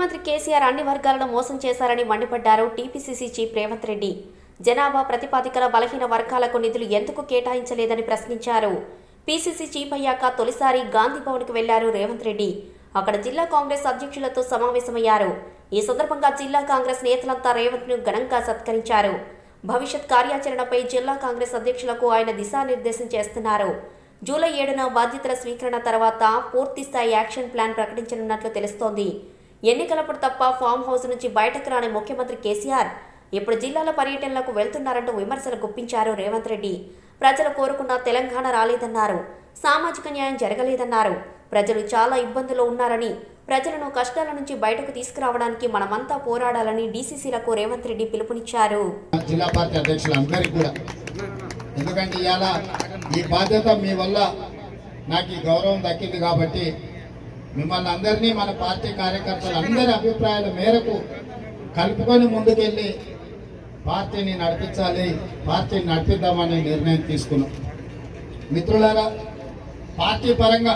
ముఖ్యమంత్రి కేసీఆర్ అన్ని వర్గాలను మోసం చేశారని మండిపడ్డారు టీపీసీసీ చీఫ్ రేవంత్ రెడ్డి జనాభా ప్రతిపాదికన బలహీన వర్గాలకు నిధులు ఎందుకు కేటాయించలేదని ప్రశ్నించారు పీసీసీ చీఫ్ అయ్యాక తొలిసారి గాంధీ భవన్కు వెళ్లారు రేవంత్ రెడ్డి అక్కడ జిల్లా కాంగ్రెస్ అధ్యక్షులతో సమావేశమయ్యారు ఈ సందర్భంగా జిల్లా కాంగ్రెస్ నేతలంతా రేవంత్ ను ఘనంగా సత్కరించారు భవిష్యత్ కార్యాచరణపై జిల్లా కాంగ్రెస్ అధ్యక్షులకు ఆయన దిశానిర్దేశం చేస్తున్నారు జూలై ఏడున బాధ్యతల స్వీకరణ తర్వాత పూర్తి స్థాయి యాక్షన్ ప్లాన్ ప్రకటించనున్నట్లు తెలుస్తోంది ఎన్నికలప్పుడు తప్ప ఫామ్ హౌస్ నుంచి బయటకు రాని ముఖ్యమంత్రి కేసీఆర్ ఇప్పుడు జిల్లాల పర్యటనలకు వెళ్తున్నారంటూ విమర్శలు గుప్పించారు రేవంత్ రెడ్డి ప్రజలు కోరుకున్న తెలంగాణ రాలేదన్నారు సామాజిక న్యాయం జరగలేదన్నారు ప్రజలు చాలా ఇబ్బందులు ఉన్నారని ప్రజలను కష్టాల నుంచి బయటకు తీసుకురావడానికి మనమంతా పోరాడాలని డీసీసీలకు రేవంత్ రెడ్డి పిలుపునిచ్చారు జిల్లా పార్టీ అధ్యక్షులందరికీ కూడా ఎందుకంటే ఇవాళ ఈ బాధ్యత మీ వల్ల నాకు ఈ గౌరవం దక్కింది కాబట్టి మిమ్మల్ని అందరినీ మన పార్టీ కార్యకర్తలు అందరి అభిప్రాయాల మేరకు కలుపుకొని ముందుకెళ్ళి పార్టీని నడిపించాలి పార్టీని నడిపిద్దామని నిర్ణయం తీసుకున్నాం మిత్రులారా పార్టీ పరంగా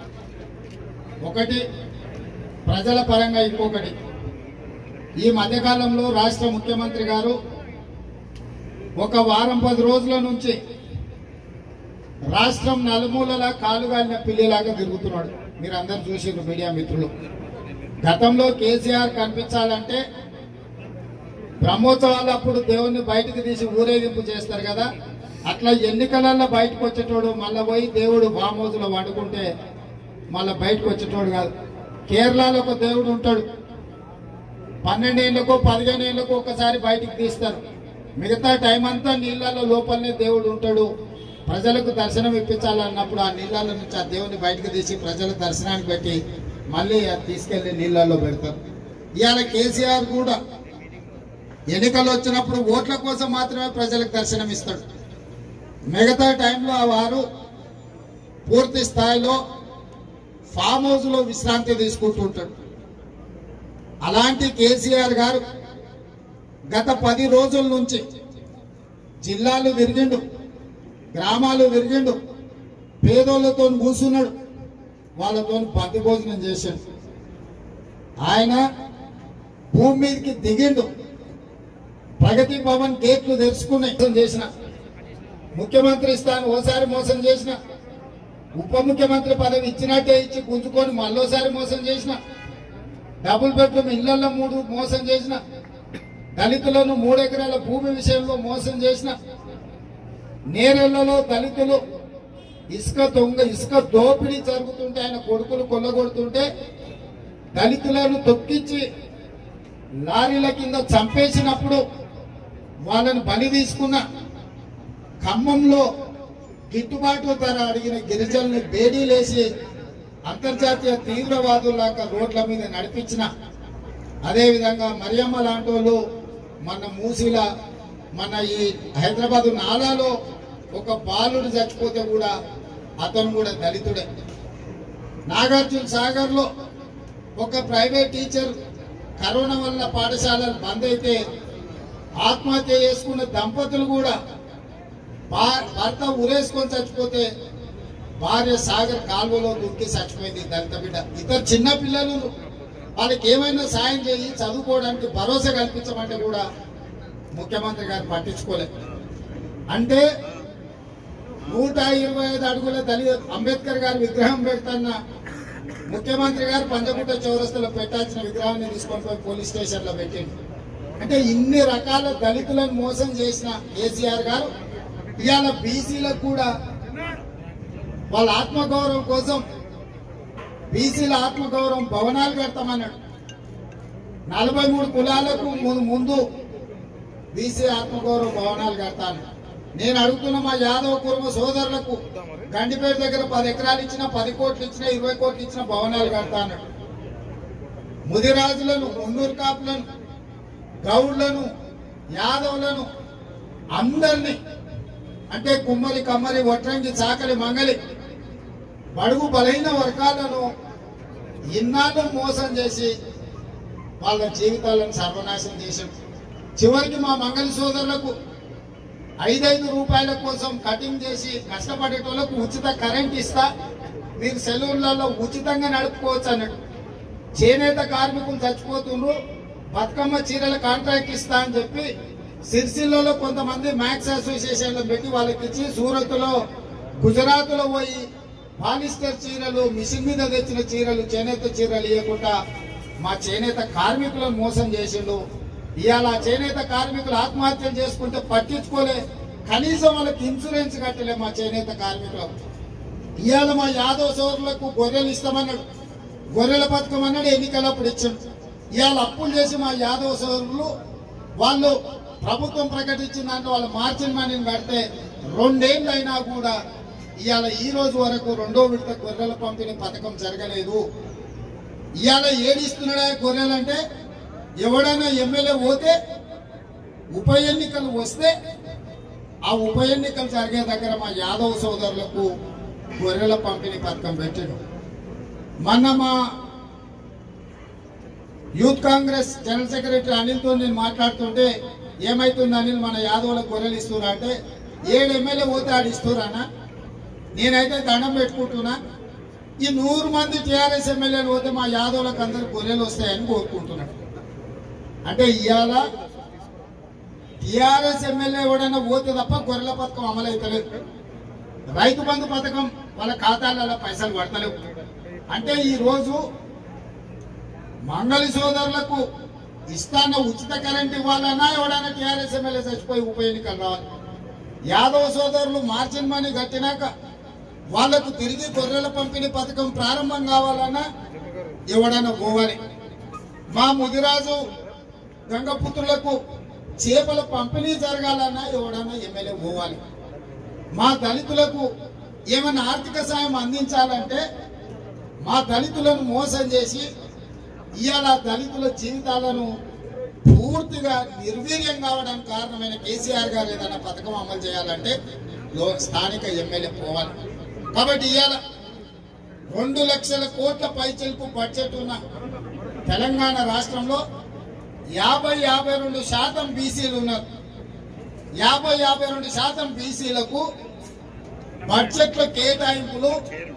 ఒకటి ప్రజల పరంగా ఇంకొకటి ఈ మధ్యకాలంలో రాష్ట్ర ముఖ్యమంత్రి గారు ఒక వారం పది రోజుల నుంచి రాష్ట్రం నలుమూలలా కాలుగాలిన పిల్లిలాగా తిరుగుతున్నాడు మీరు అందరు చూసిండ్రు మీడియా మిత్రులు గతంలో కేసీఆర్ కనిపించాలంటే బ్రహ్మోత్సవాలప్పుడు దేవుణ్ణి బయటకు తీసి ఊరేగింపు చేస్తారు కదా అట్లా ఎన్నికలలో బయటకు వచ్చేటోడు మళ్ళా పోయి దేవుడు బామోజులో వండుకుంటే మళ్ళా బయటకు వచ్చేటోడు కాదు కేరళలో ఒక దేవుడు ఉంటాడు పన్నెండేళ్లకు పదిహేను ఏళ్లకు ఒకసారి బయటికి తీస్తారు మిగతా టైం అంతా నీళ్ళలో లోపలనే దేవుడు ఉంటాడు ప్రజలకు దర్శనం ఇప్పించాలన్నప్పుడు ఆ నీళ్ళలో నుంచి ఆ దేవుని బయటకు తీసి ప్రజల దర్శనానికి పెట్టి మళ్ళీ అది తీసుకెళ్లి నీళ్ళలో పెడతారు ఇవాళ కేసీఆర్ కూడా ఎన్నికలు వచ్చినప్పుడు ఓట్ల కోసం మాత్రమే ప్రజలకు దర్శనం ఇస్తాడు మిగతా టైంలో ఆ వారు పూర్తి స్థాయిలో ఫామ్ హౌస్ లో విశ్రాంతి తీసుకుంటూ ఉంటాడు అలాంటి కేసీఆర్ గారు గత పది రోజుల నుంచి జిల్లాలు విరిగిండు గ్రామాలు విరిగిండు పేదోళ్ళతో కూర్చున్నాడు వాళ్ళతో బంతి భోజనం చేశాడు ఆయన భూమి మీదకి దిగిండు ప్రగతి భవన్ గేట్లు తెరుచుకుని మోసం చేసిన ముఖ్యమంత్రి స్థానం ఓసారి మోసం చేసిన ఉప ముఖ్యమంత్రి పదవి ఇచ్చినట్టే ఇచ్చి గుంజుకొని మళ్ళోసారి మోసం చేసిన డబుల్ బెడ్రూమ్ ఇళ్లలో మూడు మోసం చేసిన దళితులను మూడెకరాల భూమి విషయంలో మోసం చేసిన నేరెళ్లలో దళితులు ఇసుక దొంగ ఇసుక దోపిడీ జరుగుతుంటే ఆయన కొడుకులు కొల్లగొడుతుంటే దళితులను తొక్కించి లారీల కింద చంపేసినప్పుడు వాళ్ళని బలి తీసుకున్న ఖమ్మంలో గిట్టుబాటు ధర అడిగిన గిరిజనుల్ని బేడీలేసి అంతర్జాతీయ తీవ్రవాదుల్లాగా రోడ్ల మీద నడిపించిన అదేవిధంగా మరియమ్మ లాంటి వాళ్ళు మన మూసిల మన ఈ హైదరాబాద్ నాలాలో ఒక బాలుడు చచ్చిపోతే కూడా అతను కూడా దళితుడే నాగార్జున సాగర్ లో ఒక ప్రైవేట్ టీచర్ కరోనా వల్ల పాఠశాలలు బంద్ అయితే ఆత్మహత్య చేసుకున్న దంపతులు కూడా భా- భర్త ఉరేసుకొని చచ్చిపోతే భార్య సాగర్ కాలువలో దుక్కి చచ్చిపోయింది దళిత బిడ్డ ఇద్దరు చిన్న పిల్లలు వాళ్ళకి ఏమైనా సాయం చేసి చదువుకోవడానికి భరోసా కల్పించమంటే కూడా ముఖ్యమంత్రి గారు పట్టించుకోలేదు అంటే నూట ఇరవై ఐదు అడుగుల దళిత అంబేద్కర్ గారి విగ్రహం పెడతన్న ముఖ్యమంత్రి గారు పంజగుట్ట చౌరస్తలో పెట్టాల్సిన విగ్రహాన్ని తీసుకొని పోయి పోలీస్ స్టేషన్ లో పెట్టిండు అంటే ఇన్ని రకాల దళితులను మోసం చేసిన కేసీఆర్ గారు ఇవాళ బీసీలకు కూడా వాళ్ళ ఆత్మగౌరవం కోసం బీసీల ఆత్మగౌరవం భవనాలు కడతామన్నాడు నలభై మూడు కులాలకు ము- ముందు బీసీ ఆత్మగౌరవ భవనాలు కడతాను నేను అడుగుతున్న మా యాదవ కుటుంబ సోదరులకు గండిపేట దగ్గర పది ఎకరాలు ఇచ్చిన పది కోట్లు ఇచ్చిన ఇరవై కోట్లు ఇచ్చిన భవనాలు కడతాను ముదిరాజులను మున్నూరు కాపులను గౌడ్లను యాదవులను అందరినీ అంటే కుమ్మరి కమ్మరి వట్రంగి చాకలి మంగలి బడుగు బలహీన వర్గాలను ఇన్నాళ్ళు మోసం చేసి వాళ్ళ జీవితాలను సర్వనాశనం చేశాం చివరికి మా మంగళ సోదరులకు ఐదైదు రూపాయల కోసం కటింగ్ చేసి కష్టపడేటోళ్ళకు ఉచిత కరెంట్ ఇస్తా మీరు సెలవులలో ఉచితంగా నడుపుకోవచ్చు అన్నాడు చేనేత కార్మికులు చచ్చిపోతుండ్రు బతుకమ్మ చీరల కాంట్రాక్ట్ ఇస్తా అని చెప్పి సిరిసిల్లలో కొంతమంది మ్యాక్స్ అసోసియేషన్లో పెట్టి వాళ్ళకి ఇచ్చి సూరత్ లో గుజరాత్ లో పోయి పాలిస్టర్ చీరలు మిషన్ మీద తెచ్చిన చీరలు చేనేత చీరలు ఇవ్వకుండా మా చేనేత కార్మికులను మోసం చేసిండు ఇవాళ ఆ చేనేత కార్మికులు ఆత్మహత్యలు చేసుకుంటే పట్టించుకోలే కనీసం వాళ్ళకి ఇన్సూరెన్స్ కట్టలే మా చేనేత కార్మికులు ఇవాళ మా యాదవ్ సోదరులకు గొర్రెలు ఇస్తామన్నాడు గొర్రెల పథకం అన్నాడు ఎన్నికలప్పుడు ఇచ్చాడు ఇవాళ అప్పులు చేసి మా యాదవ్ సోదరులు వాళ్ళు ప్రభుత్వం ప్రకటించిన దాంట్లో వాళ్ళు మార్చిన మనీని కడితే రెండేళ్ళు అయినా కూడా ఇవాళ ఈ రోజు వరకు రెండో విడత గొర్రెల పంపిణీ పథకం జరగలేదు ఇవాళ ఏడిస్తున్నాడా గొర్రెలంటే ఎవడైనా ఎమ్మెల్యే పోతే ఉప ఎన్నికలు వస్తే ఆ ఉప ఎన్నికలు జరిగే దగ్గర మా యాదవ్ సోదరులకు గొర్రెల పంపిణీ పథకం పెట్టాడు మొన్న మా యూత్ కాంగ్రెస్ జనరల్ సెక్రటరీ అనిల్తో నేను మాట్లాడుతుంటే ఏమైతుంది అనిల్ మన యాదవులకు గొర్రెలు ఇస్తున్నా అంటే ఏడు ఎమ్మెల్యే పోతే ఆడు ఇస్తురానా నేనైతే దండం పెట్టుకుంటున్నా ఈ నూరు మంది టీఆర్ఎస్ ఎమ్మెల్యేలు పోతే మా యాదవులకు అందరు గొర్రెలు వస్తాయని కోరుకుంటున్నాడు అంటే ఇవాళ టిఆర్ఎస్ ఎమ్మెల్యే ఎవడైనా పోతే తప్ప గొర్రెల పథకం అమలు అవుతలేదు రైతు బంధు పథకం వాళ్ళ ఖాతాలలో పైసలు పడతలేవు అంటే ఈ రోజు మంగళి సోదరులకు ఇస్తాన్న ఉచిత కరెంట్ ఇవ్వాలన్నా ఎవడైనా టీఆర్ఎస్ ఎమ్మెల్యే చచ్చిపోయి ఉప ఎన్నికలు రావాలి యాదవ సోదరులు మార్జిన్ మనీ కట్టినాక వాళ్లకు తిరిగి గొర్రెల పంపిణీ పథకం ప్రారంభం కావాలన్నా ఎవడైనా పోవాలి మా ముదిరాజు గంగపుత్రులకు చేపల పంపిణీ జరగాలన్నా ఎవడైనా ఎమ్మెల్యే పోవాలి మా దళితులకు ఏమైనా ఆర్థిక సాయం అందించాలంటే మా దళితులను మోసం చేసి ఇవాళ దళితుల జీవితాలను పూర్తిగా నిర్వీర్యం కావడానికి కారణమైన కేసీఆర్ గారు ఏదైనా పథకం అమలు చేయాలంటే లో- స్థానిక ఎమ్మెల్యే పోవాలి కాబట్టి ఇవాళ రెండు లక్షల కోట్ల పైచలకు బడ్జెట్ ఉన్న తెలంగాణ రాష్ట్రంలో యాభై యాభై రెండు శాతం బీసీలు ఉన్నారు యాభై యాభై రెండు శాతం బీసీలకు బడ్జెట్ల కేటాయింపులు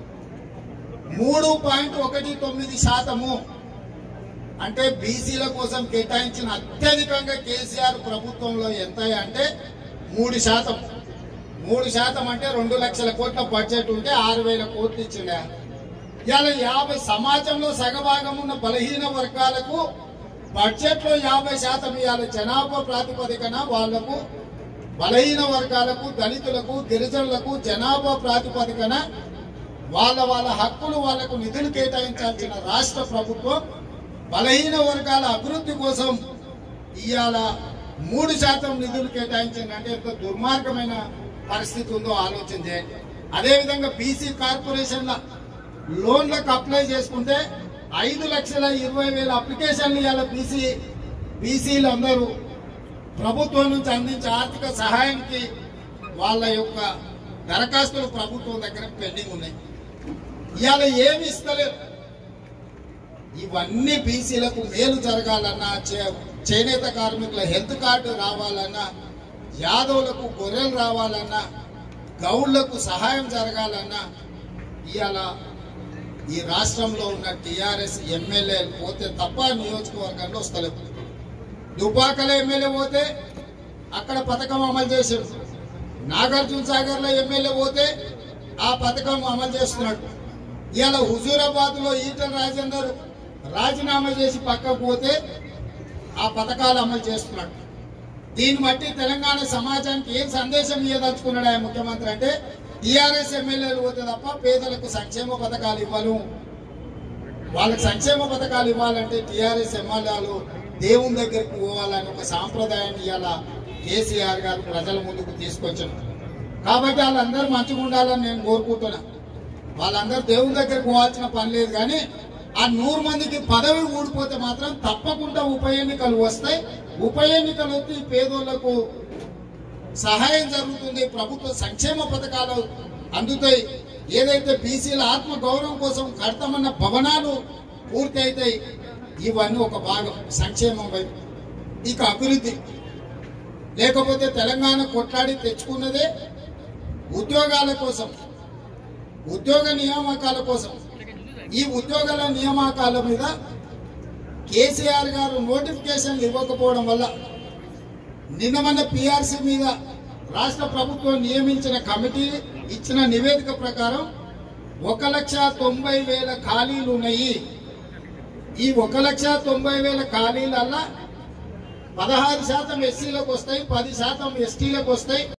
మూడు పాయింట్ ఒకటి తొమ్మిది శాతము అంటే బీసీల కోసం కేటాయించిన అత్యధికంగా కేసీఆర్ ప్రభుత్వంలో ఎంత అంటే మూడు శాతం మూడు శాతం అంటే రెండు లక్షల కోట్ల బడ్జెట్ ఉంటే ఆరు వేల కోట్లు ఇచ్చిండే ఇవాళ యాభై సమాజంలో సగభాగం ఉన్న బలహీన వర్గాలకు బడ్జెట్ లో యాభై శాతం ఇవాళ జనాభా ప్రాతిపదికన వాళ్లకు బలహీన వర్గాలకు దళితులకు గిరిజనులకు జనాభా ప్రాతిపదికన వాళ్ళ వాళ్ళ హక్కులు వాళ్లకు నిధులు కేటాయించాల్సిన రాష్ట్ర ప్రభుత్వం బలహీన వర్గాల అభివృద్ధి కోసం ఇవాళ మూడు శాతం నిధులు కేటాయించిందంటే ఎంత దుర్మార్గమైన పరిస్థితి ఉందో ఆలోచన చేయండి అదేవిధంగా బీసీ కార్పొరేషన్ల లోన్లకు అప్లై చేసుకుంటే ఐదు లక్షల ఇరవై వేల అప్లికేషన్లు ఇవాళ బీసీ బీసీలు అందరూ ప్రభుత్వం నుంచి అందించే ఆర్థిక సహాయానికి వాళ్ళ యొక్క దరఖాస్తులు ప్రభుత్వం దగ్గర పెండింగ్ ఉన్నాయి ఇవాళ ఏమి ఇస్తలేరు ఇవన్నీ బీసీలకు మేలు జరగాలన్నా చే- చేనేత కార్మికుల హెల్త్ కార్డు రావాలన్నా యాదవులకు గొర్రెలు రావాలన్నా గౌళ్లకు సహాయం జరగాలన్నా ఇవాళ ఈ రాష్ట్రంలో ఉన్న టిఆర్ఎస్ ఎమ్మెల్యేలు పోతే తప్ప నియోజకవర్గంలో వస్తలేవు దుబ్బాకల ఎమ్మెల్యే పోతే అక్కడ పథకం అమలు చేశాడు నాగార్జున సాగర్ లో ఎమ్మెల్యే పోతే ఆ పథకం అమలు చేస్తున్నాడు ఇవాళ హుజూరాబాద్ లో ఈటల రాజేందర్ రాజీనామా చేసి పక్కకు పోతే ఆ పథకాలు అమలు చేస్తున్నాడు దీన్ని బట్టి తెలంగాణ సమాజానికి ఏం సందేశం ఇవ్వదలుచుకున్నాడు ఆయన ముఖ్యమంత్రి అంటే టీఆర్ఎస్ ఎమ్మెల్యేలు పోతే తప్ప పేదలకు సంక్షేమ పథకాలు ఇవ్వను వాళ్ళకి సంక్షేమ పథకాలు ఇవ్వాలంటే టీఆర్ఎస్ ఎమ్మెల్యేలు దేవుని దగ్గరికి పోవాలని ఒక సాంప్రదాయాన్ని ఇవాళ కేసీఆర్ గారు ప్రజల ముందుకు తీసుకొచ్చారు కాబట్టి వాళ్ళందరూ మంచిగా ఉండాలని నేను కోరుకుంటున్నా వాళ్ళందరూ దేవుని దగ్గరికి పోవాల్సిన పని లేదు కానీ ఆ నూరు మందికి పదవి ఊడిపోతే మాత్రం తప్పకుండా ఉప ఎన్నికలు వస్తాయి ఉప ఎన్నికలు వచ్చి ఈ పేదోళ్లకు సహాయం జరుగుతుంది ప్రభుత్వ సంక్షేమ పథకాలు అందుతాయి ఏదైతే బీసీల ఆత్మ గౌరవం కోసం కడతామన్న భవనాలు పూర్తి అవుతాయి ఇవన్నీ ఒక భాగం సంక్షేమం వైపు ఇక అభివృద్ధి లేకపోతే తెలంగాణ కొట్లాడి తెచ్చుకున్నదే ఉద్యోగాల కోసం ఉద్యోగ నియామకాల కోసం ఈ ఉద్యోగాల నియామకాల మీద కేసీఆర్ గారు నోటిఫికేషన్లు ఇవ్వకపోవడం వల్ల నిన్న మన పిఆర్సీ మీద రాష్ట్ర ప్రభుత్వం నియమించిన కమిటీ ఇచ్చిన నివేదిక ప్రకారం ఒక లక్ష తొంభై వేల ఖాళీలు ఉన్నాయి ఈ ఒక లక్ష తొంభై వేల ఖాళీలల్లా పదహారు శాతం ఎస్సీలకు వస్తాయి పది శాతం ఎస్టీలకు వస్తాయి